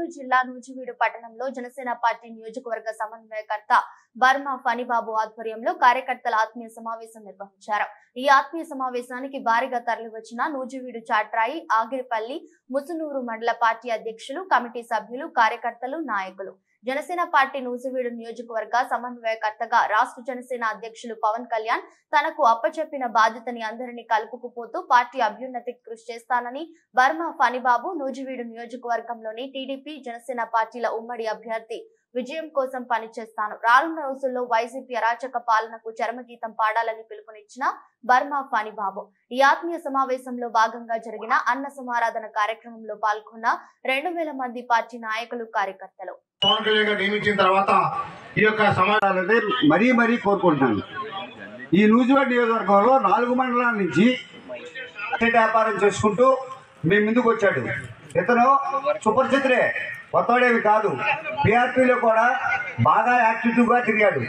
జిల్లా నూజివీడు పట్టణంలో జనసేన పార్టీ నియోజకవర్గ సమన్వయకర్త బర్మా ఫణిబాబు ఆధ్వర్యంలో కార్యకర్తల ఆత్మీయ సమావేశం నిర్వహించారు ఈ ఆత్మీయ సమావేశానికి భారీగా తరలివచ్చిన నూజివీడు చాట్రాయి ఆగిరిపల్లి ముసునూరు మండల పార్టీ అధ్యక్షులు కమిటీ సభ్యులు కార్యకర్తలు నాయకులు జనసేన పార్టీ నూజివీడు నియోజకవర్గ సమన్వయకర్తగా రాష్ట్ర జనసేన అధ్యక్షులు పవన్ కళ్యాణ్ తనకు అప్పచెప్పిన బాధ్యతని అందరినీ కలుపుకుపోతూ పార్టీ అభ్యున్నతికి కృషి చేస్తానని బర్మా ఫణిబాబు నూజివీడు నియోజకవర్గంలోని టీడీపీ జనసేన పార్టీల ఉమ్మడి అభ్యర్థి విజయం కోసం పనిచేస్తాను రానున్న రోజుల్లో వైసీపీ అరాచక పాలనకు చరమగీతం పాడాలని పిలుపునిచ్చిన బర్మా ఫణిబాబు ఈ ఆత్మీయ సమావేశంలో భాగంగా జరిగిన అన్న సమారాధన కార్యక్రమంలో పాల్గొన్న రెండు వేల మంది పార్టీ నాయకులు కార్యకర్తలు పవన్ కళ్యాణ్ గారు నియమించిన తర్వాత ఈ యొక్క సమాజం అనేది మరీ మరీ కోరుకుంటున్నాను ఈ నూజివాడ నియోజకవర్గంలో నాలుగు మండలాల నుంచి అట్టి వ్యాపారం చేసుకుంటూ మీ ముందుకు వచ్చాడు ఇతను సుపరిచితుడే కొత్తవాడేవి కాదు పిఆర్పీలో కూడా బాగా యాక్టివ్ గా తిరిగాడు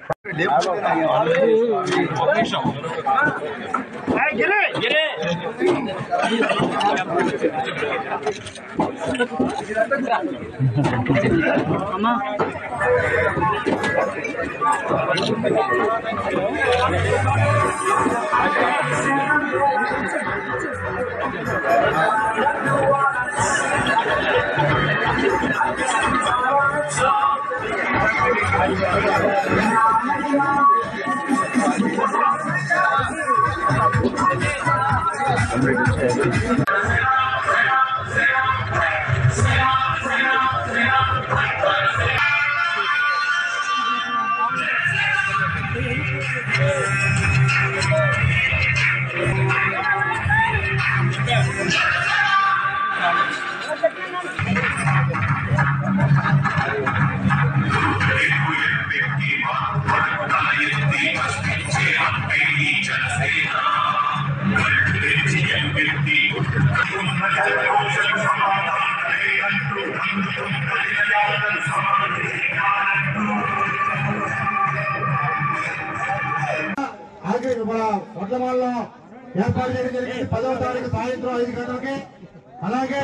అలాగే మన వడ్లమాలలో ఏర్పాటు చేయడం జరిగింది పదవ తారీఖు సాయంత్రం ఐదు గంటలకి అలాగే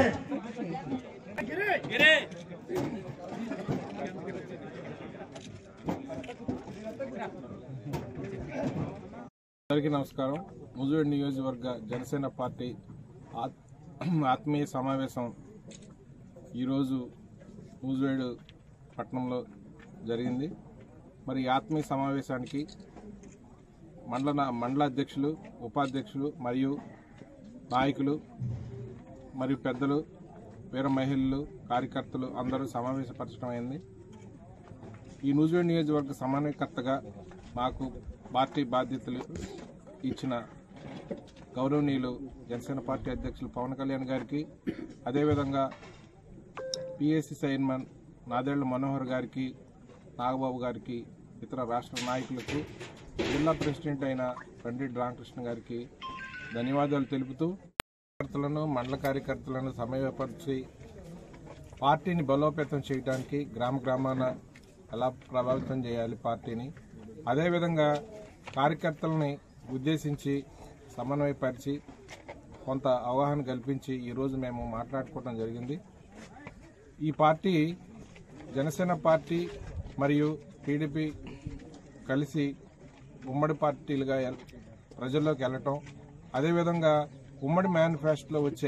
అందరికీ నమస్కారం ముజూరు నియోజకవర్గ జనసేన పార్టీ ఆత్- ఆత్మీయ సమావేశం ఈరోజు మూజువేడు పట్టణంలో జరిగింది మరి ఈ ఆత్మీయ సమావేశానికి మండల మండల అధ్యక్షులు ఉపాధ్యక్షులు మరియు నాయకులు మరియు పెద్దలు వీర మహిళలు కార్యకర్తలు అందరూ సమావేశపరచడం అయింది ఈ నూజివేడ్ నియోజకవర్గ సమన్వయకర్తగా మాకు పార్టీ బాధ్యతలు ఇచ్చిన గౌరవనీయులు జనసేన పార్టీ అధ్యక్షులు పవన్ కళ్యాణ్ గారికి అదేవిధంగా పిఎస్సి చైర్మన్ నాదేళ్ల మనోహర్ గారికి నాగబాబు గారికి ఇతర రాష్ట్ర నాయకులకు జిల్లా ప్రెసిడెంట్ అయిన పండిట్ రామకృష్ణ గారికి ధన్యవాదాలు తెలుపుతూ కార్యకర్తలను మండల కార్యకర్తలను సమయపరిచి పార్టీని బలోపేతం చేయడానికి గ్రామ గ్రామాన ఎలా ప్రభావితం చేయాలి పార్టీని అదేవిధంగా కార్యకర్తలని ఉద్దేశించి సమన్వయపరిచి కొంత అవగాహన కల్పించి ఈరోజు మేము మాట్లాడుకోవడం జరిగింది ఈ పార్టీ జనసేన పార్టీ మరియు టీడీపీ కలిసి ఉమ్మడి పార్టీలుగా ఎల్- ప్రజల్లోకి వెళ్ళటం అదేవిధంగా ఉమ్మడి మేనిఫెస్టోలో వచ్చే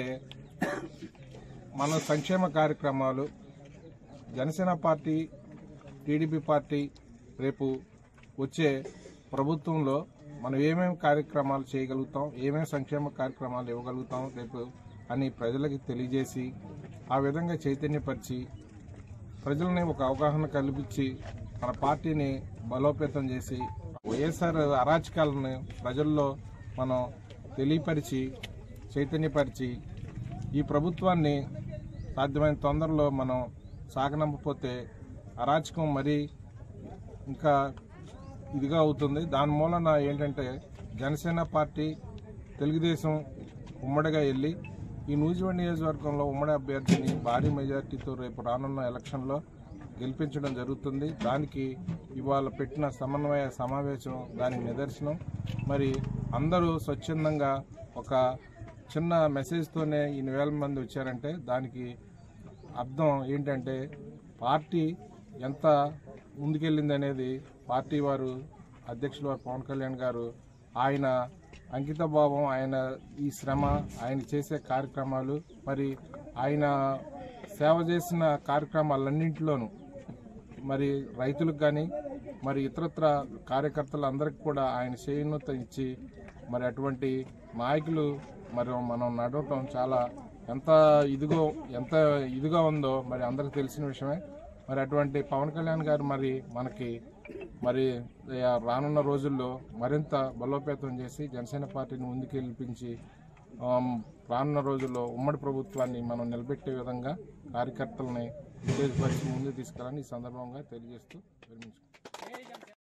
మన సంక్షేమ కార్యక్రమాలు జనసేన పార్టీ టీడీపీ పార్టీ రేపు వచ్చే ప్రభుత్వంలో మనం ఏమేమి కార్యక్రమాలు చేయగలుగుతాం ఏమేమి సంక్షేమ కార్యక్రమాలు ఇవ్వగలుగుతాం రేపు అని ప్రజలకి తెలియజేసి ఆ విధంగా చైతన్యపరిచి ప్రజల్ని ఒక అవగాహన కల్పించి మన పార్టీని బలోపేతం చేసి వైఎస్ఆర్ అరాచకాలను ప్రజల్లో మనం తెలియపరిచి చైతన్యపరిచి ఈ ప్రభుత్వాన్ని సాధ్యమైన తొందరలో మనం సాగనంపపోతే అరాచకం మరీ ఇంకా ఇదిగా అవుతుంది దాని మూలన ఏంటంటే జనసేన పార్టీ తెలుగుదేశం ఉమ్మడిగా వెళ్ళి ఈ నూజివీడ్ నియోజకవర్గంలో ఉమ్మడి అభ్యర్థిని భారీ మెజార్టీతో రేపు రానున్న ఎలక్షన్లో గెలిపించడం జరుగుతుంది దానికి ఇవాళ పెట్టిన సమన్వయ సమావేశం దానికి నిదర్శనం మరి అందరూ స్వచ్ఛందంగా ఒక చిన్న మెసేజ్తోనే ఇన్ని వేల మంది వచ్చారంటే దానికి అర్థం ఏంటంటే పార్టీ ఎంత ముందుకెళ్ళింది అనేది పార్టీ వారు అధ్యక్షులు వారు పవన్ కళ్యాణ్ గారు ఆయన అంకిత భావం ఆయన ఈ శ్రమ ఆయన చేసే కార్యక్రమాలు మరి ఆయన సేవ చేసిన కార్యక్రమాలన్నింటిలోనూ మరి రైతులకు కానీ మరి ఇతరత్ర కార్యకర్తలందరికీ కూడా ఆయన చేయూత ఇచ్చి మరి అటువంటి నాయకులు మరి మనం నడవటం చాలా ఎంత ఇదిగో ఎంత ఇదిగా ఉందో మరి అందరికి తెలిసిన విషయమే మరి అటువంటి పవన్ కళ్యాణ్ గారు మరి మనకి మరి ఆ, రానున్న రోజుల్లో మరింత బలోపేతం చేసి జనసేన పార్టీని ముందుకు గెలిపించి ఆమ్, రానున్న రోజుల్లో ఉమ్మడి ప్రభుత్వాన్ని మనం నిలబెట్టే విధంగా కార్యకర్తలని ఉత్తేజపరిచి ముందుకు తీసుకెళ్ళాలని ఈ సందర్భంగా తెలియజేస్తూ విరమించుకుంటాం